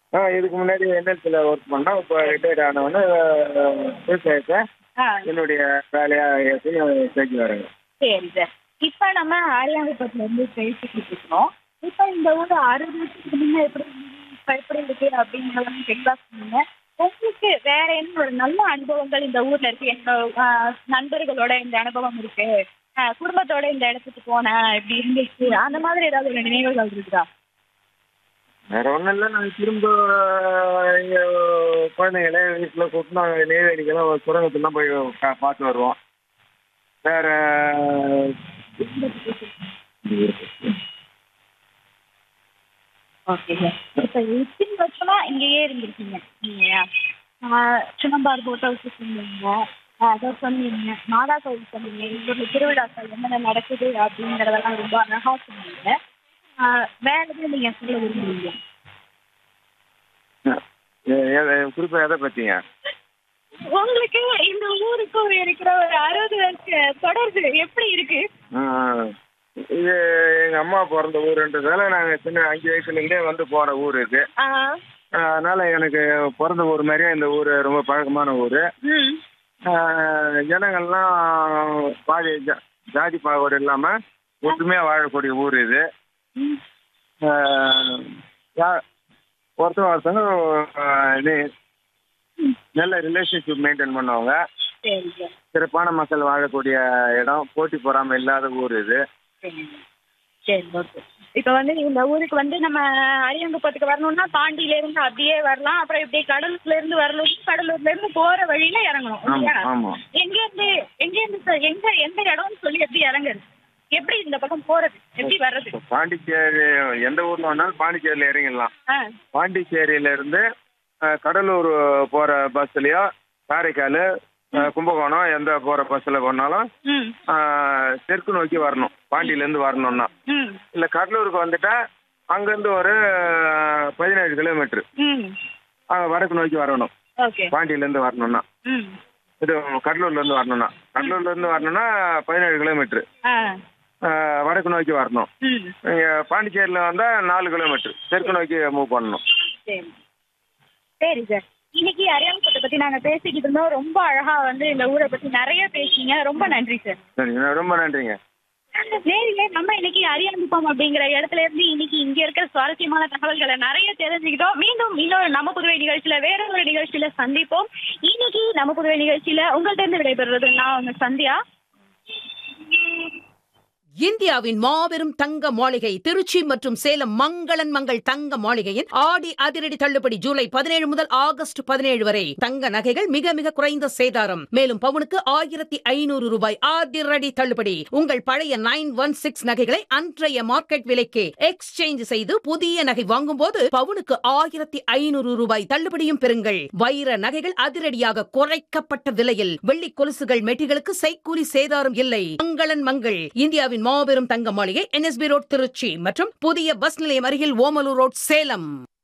ஆ இதுக்கு முன்னாடி என்எல்சியில் ஒர்க் பண்ணோம் இப்போ ரிட்டையர்ட் ஆனவொன்னே விவசாயத்தை ஆ என்னுடைய வேலையாக ஏற்றி செஞ்சு வரேங்க சரி சார் இப்போ நம்ம ஆரியாங்குப்பத்துல இருந்து பேசிக்கிட்டு இருக்கோம் இப்போ இந்த ஊர் அறுபது வருஷத்துக்கு முன்ன எப்படி இருந்தது இப்போ எப்படி இருக்கு அப்படிங்கிறத தெளிவாக சொன்னீங்க உங்களுக்கு வேற என்ன ஒரு நல்ல அனுபவங்கள் இந்த ஊர்ல இருக்கு என்னோட ஆ, நண்பர்களோட இந்த அனுபவம் இருக்கு ஆ, குடும்பத்தோட இந்த இடத்துக்கு போனேன் இப்படி இருந்துச்சு அந்த மாதிரி ஏதாவது ஒரு நினைவுகள் இருக்குதா வேற ஒன்றும் இல்லை நாங்கள் திரும்ப இங்கே குழந்தைங்களே வீட்டில் கூப்பிட்டு நாங்கள் நெய்வேலிக்கெல்லாம் ஒரு சுரங்கத்துலாம் போய் கா பார்த்து வருவோம் வேற ஓகே சார் இப்போ இத்தனை வருஷமா இங்கேயே இருந்திருக்கீங்க இல்லையா சின்னம்பார் போட் ஹவுஸ் சொன்னீங்க அதை சொன்னீங்க மாதா கோவில் சொன்னீங்க இவங்க திருவிழாக்கள் என்னென்ன நடக்குது அப்படிங்கிறதெல்லாம் ரொம்ப அழகா சொன்னீங்க ஆஹ் வேற எதுவும் நீங்க சொல்ல விரும்புறீங்க குறிப்பாக எதை பற்றிங்க உங்களுக்கு இந்த ஊருக்கும் இருக்கிற ஒரு அறுபது வருஷ தொடர்பு எப்படி இருக்கு இது எங்கள் அம்மா பிறந்த ஊருன்றதால நாங்கள் சின்ன அஞ்சு வயசுலேருந்தே வந்து போகிற ஊர் இது ஆஹ் அதனால் எனக்கு பிறந்த ஊர் மாதிரியே இந்த ஊர் ரொம்ப பழக்கமான ஊர் ம் ஜனங்கள்லாம் பாதி ஜா- ஜாதி பாகுபாடு இல்லாமல் ஒற்றுமையாக வாழக்கூடிய ஊர் இது ம் ஆஹ் யா- ஒருத்தர் ஒருத்தவங்க ஆஹ் இது நல்ல ரிலேஷன்ஷிப் மெயின்டைன் பண்ணுவாங்க சரி சார் சிறப்பான மக்கள் வாழக்கூடிய இடம் போட்டி பொறாமை இல்லாத ஊர் இது சரி சரி ஓகே இப்போ வந்து இந்த ஊருக்கு வந்து நம்ம அரியங்குப்பத்துக்கு வரணும்னா பாண்டியில இருந்து அப்படியே வரலாம் அப்புறம் இப்படி கடலூர்ல இருந்து வரணும் கடலூர்ல இருந்து போற வழியில இறங்கணும் ஆமாம் இல்லையா? ஆமாம் எங்க இருந்து எங்க இருந்து சார் எங்க எந்த இடம்னு சொல்லி எப்படி இறங்குறது எப்படி இந்த பக்கம் போறது எப்படி வர்றது இப்போ பாண்டிச்சேரி எந்த ஊரில் வேணாலும் பாண்டிச்சேரியில் இறங்கிடலாம் ஆ பாண்டிச்சேரியிலேருந்து கடலூர் போகிற பஸ்ஸுலையோ காரைக்கால் ஆஹ் கும்பகோணம் எந்த போகிற பஸ்ஸில் போனாலும் ம் ஆஹ் தெற்கு நோக்கி வரணும் பாண்டியிலேருந்து வரணும்னா ம் இல்லை கடலூருக்கு வந்துட்டா அங்கேருந்து ஒரு பதினேழு கிலோமீட்ரு ம் அங்கே வடக்கு நோக்கி வரணும் ஓகே பாண்டியிலேருந்து பாண்டியிலேருந்து வரணும்னா ம் இது கடலூர்லேருந்து வரணும்னா கடலூர்லேருந்து வரணும்னா பதினேழு கிலோமீட்ரு ஆ ஆஹ் வடக்கு நோக்கி வரணும் ம் இங்கே பாண்டிச்சேரியில் வந்தால் நாலு கிலோமீட்ரு தெற்கு நோக்கி மூவ் பண்ணணும் சரி சரி சார் இன்னைக்கு அரியாங்குப்பத்தை பத்தி நாங்க பேசிக்கிட்டு இருந்தோம் ரொம்ப அழகா வந்து இந்த ஊரை பத்தி நிறைய பேசிங்க ரொம்ப நன்றி சார் சரிங்க ரொம்ப நன்றிங்க நேரிலே நம்ம இன்னைக்கு அரியாங்குப்பம் அப்படிங்கிற இடத்துல இருந்து இன்னைக்கு இங்க இருக்கிற சுவாரஸ்யமான தகவல்களை நிறைய தெரிஞ்சுக்கிட்டோம் மீண்டும் இன்னொரு நம்ம புதுவை நிகழ்ச்சியில வேற ஒரு நிகழ்ச்சியில சந்திப்போம் இன்னைக்கு நம்ம புதுவை நிகழ்ச்சியில உங்கள்ட்ட இருந்து விடைபெறுறது நான் உங்க சந்தியா இந்தியாவின் மாபெரும் தங்க மாளிகை திருச்சி மற்றும் சேலம் மங்களன் மங்கள் தங்க மாளிகையின் ஆடி அதிரடி தள்ளுபடி ஜூலை பதினேழு முதல் ஆகஸ்ட் பதினேழு வரை தங்க நகைகள் மிக மிக குறைந்த சேதாரம் மேலும் பவுனுக்கு ஆயிரத்தி ஐநூறு ரூபாய் அதிரடி தள்ளுபடி உங்கள் பழைய நைன் ஒன் சிக்ஸ் நகைகளை அன்றைய மார்க்கெட் விலைக்கு எக்ஸ்சேஞ்ச் செய்து புதிய நகை வாங்கும்போது பவுனுக்கு ஆயிரத்தி ஐநூறு ரூபாய் தள்ளுபடியும் பெறுங்கள் வைர நகைகள் அதிரடியாக குறைக்கப்பட்ட விலையில் வெள்ளி கொலுசுகள் மெட்டிகளுக்கு செய்கூலி சேதாரம் இல்லை மங்களன் மங்கள் இந்தியாவின் மாபெரும் தங்க மாளிகை என்எஸ்பி ரோட் திருச்சி மற்றும் புதிய பஸ் நிலையம் அருகில் ஓமலூர் ரோட் சேலம்